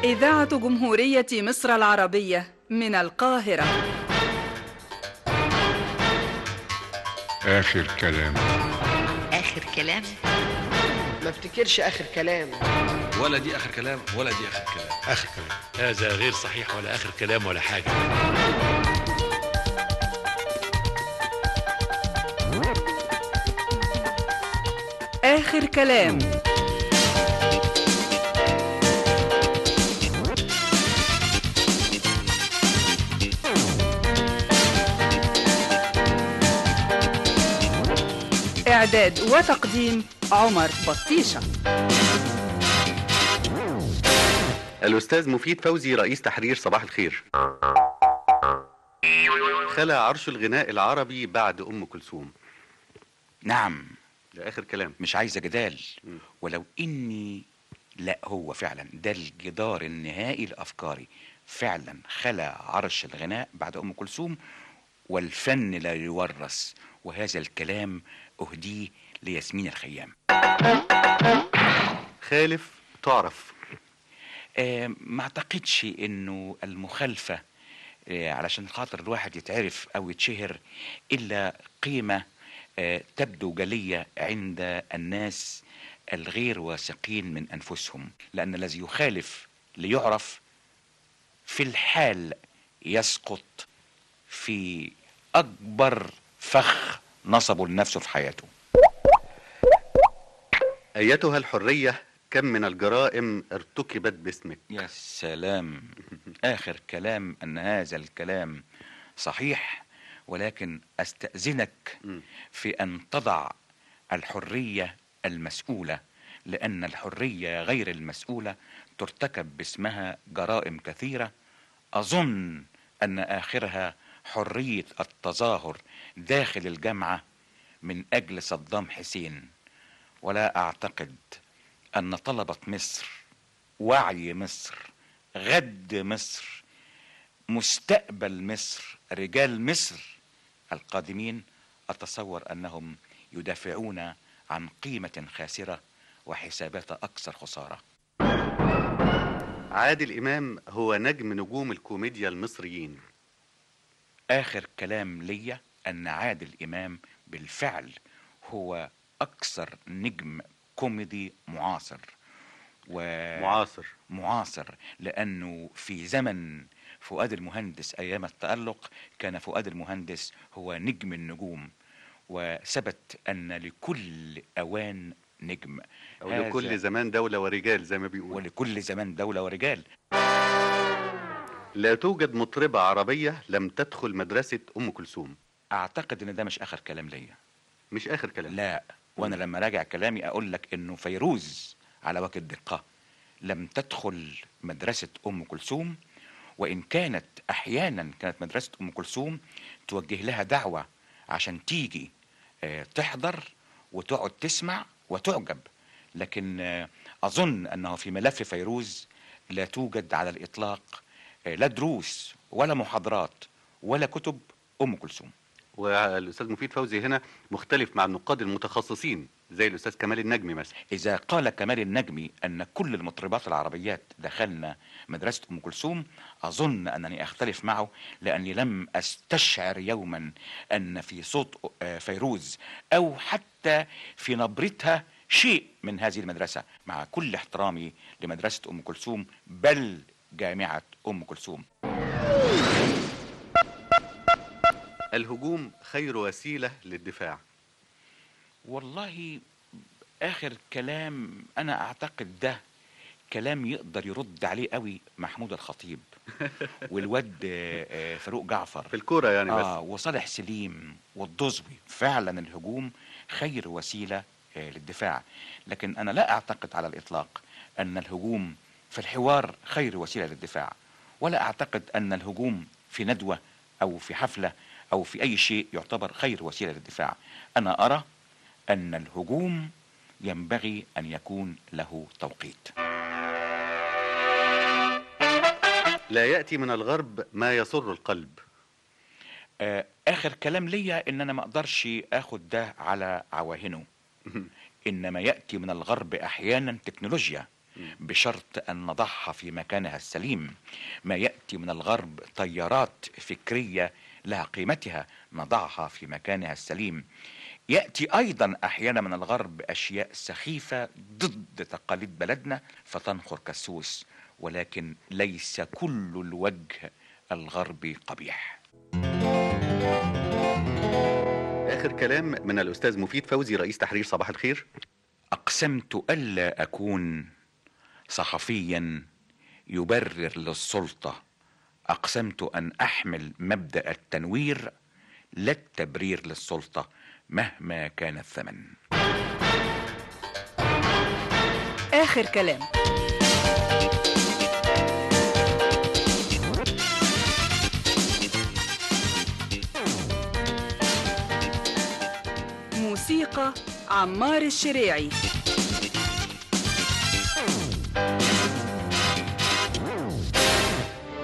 إذاعة جمهورية مصر العربية من القاهرة آخر كلام آخر كلام ما افتكرش اخر كلام ولا دي اخر كلام ولا دي اخر كلام آخر كلام هذا غير صحيح ولا آخر كلام ولا حاجة آخر كلام إعداد وتقديم عمر بطيشة الأستاذ مفيد فوزي رئيس تحرير صباح الخير خلع عرش الغناء العربي بعد أم كلثوم نعم ده آخر كلام مش عايزة جدال مم. ولو إني لا هو فعلا ده الجدار النهائي لأفكاري فعلا خلع عرش الغناء بعد أم كلثوم والفن لا يورث وهذا الكلام أهديه لياسمين الخيام خالف تعرف آه ما اعتقدش انه المخالفة آه علشان خاطر الواحد يتعرف او يتشهر الا قيمة آه تبدو جلية عند الناس الغير واثقين من انفسهم لان الذي يخالف ليعرف في الحال يسقط في اكبر فخ نصبه لنفسه في حياته أيتها الحرية كم من الجرائم ارتكبت باسمك يا سلام آخر كلام أن هذا الكلام صحيح ولكن أستأذنك مم. في أن تضع الحرية المسؤولة لأن الحرية غير المسؤولة ترتكب باسمها جرائم كثيرة أظن أن آخرها حرية التظاهر داخل الجامعة من أجل صدام حسين ولا أعتقد أن طلبة مصر وعي مصر غد مصر مستقبل مصر رجال مصر القادمين أتصور أنهم يدافعون عن قيمة خاسرة وحسابات أكثر خسارة عادل إمام هو نجم نجوم الكوميديا المصريين آخر كلام ليا أن عادل إمام بالفعل هو أكثر نجم كوميدي معاصر و... معاصر معاصر لأنه في زمن فؤاد المهندس أيام التألق كان فؤاد المهندس هو نجم النجوم وثبت أن لكل أوان نجم أو هذا- لكل زمان دولة ورجال زي ما بيقول ولكل زمان دولة ورجال لا توجد مطربة عربية لم تدخل مدرسة أم كلثوم أعتقد أن ده مش آخر كلام ليا مش آخر كلام لا وانا لما راجع كلامي اقول لك انه فيروز على وجه الدقه لم تدخل مدرسه ام كلثوم وان كانت احيانا كانت مدرسه ام كلثوم توجه لها دعوه عشان تيجي آه، تحضر وتقعد تسمع وتعجب لكن آه، اظن انه في ملف فيروز لا توجد على الاطلاق آه، لا دروس ولا محاضرات ولا كتب ام كلثوم والأستاذ مفيد فوزي هنا مختلف مع النقاد المتخصصين زي الأستاذ كمال النجمي مثلا إذا قال كمال النجمي أن كل المطربات العربيات دخلنا مدرسة أم كلثوم أظن أنني أختلف معه لأني لم أستشعر يوما أن في صوت آه، فيروز أو حتى في نبرتها شيء من هذه المدرسة مع كل احترامي لمدرسة أم كلثوم بل جامعة أم كلثوم الهجوم خير وسيلة للدفاع والله آخر كلام أنا أعتقد ده كلام يقدر يرد عليه قوي محمود الخطيب والواد آه، آه، فاروق جعفر في الكورة يعني بس آه وصالح سليم والدزوي فعلا الهجوم خير وسيلة آه، للدفاع لكن أنا لا أعتقد على الإطلاق أن الهجوم في الحوار خير وسيلة للدفاع ولا أعتقد أن الهجوم في ندوة أو في حفلة أو في أي شيء يعتبر خير وسيلة للدفاع أنا أرى أن الهجوم ينبغي أن يكون له توقيت لا يأتي من الغرب ما يسر القلب آه، اخر كلام ليا ان انا ما اقدرش اخد ده على عواهنه انما ياتي من الغرب احيانا تكنولوجيا بشرط أن نضعها في مكانها السليم ما يأتي من الغرب تيارات فكرية لها قيمتها نضعها في مكانها السليم يأتي أيضا أحيانا من الغرب أشياء سخيفة ضد تقاليد بلدنا فتنخر كالسوس ولكن ليس كل الوجه الغربي قبيح اخر كلام من الاستاذ مفيد فوزي رئيس تحرير صباح الخير أقسمت ألا أكون صحفيا يبرر للسلطة أقسمت أن أحمل مبدأ التنوير لا التبرير للسلطة مهما كان الثمن آخر كلام موسيقى عمار الشريعي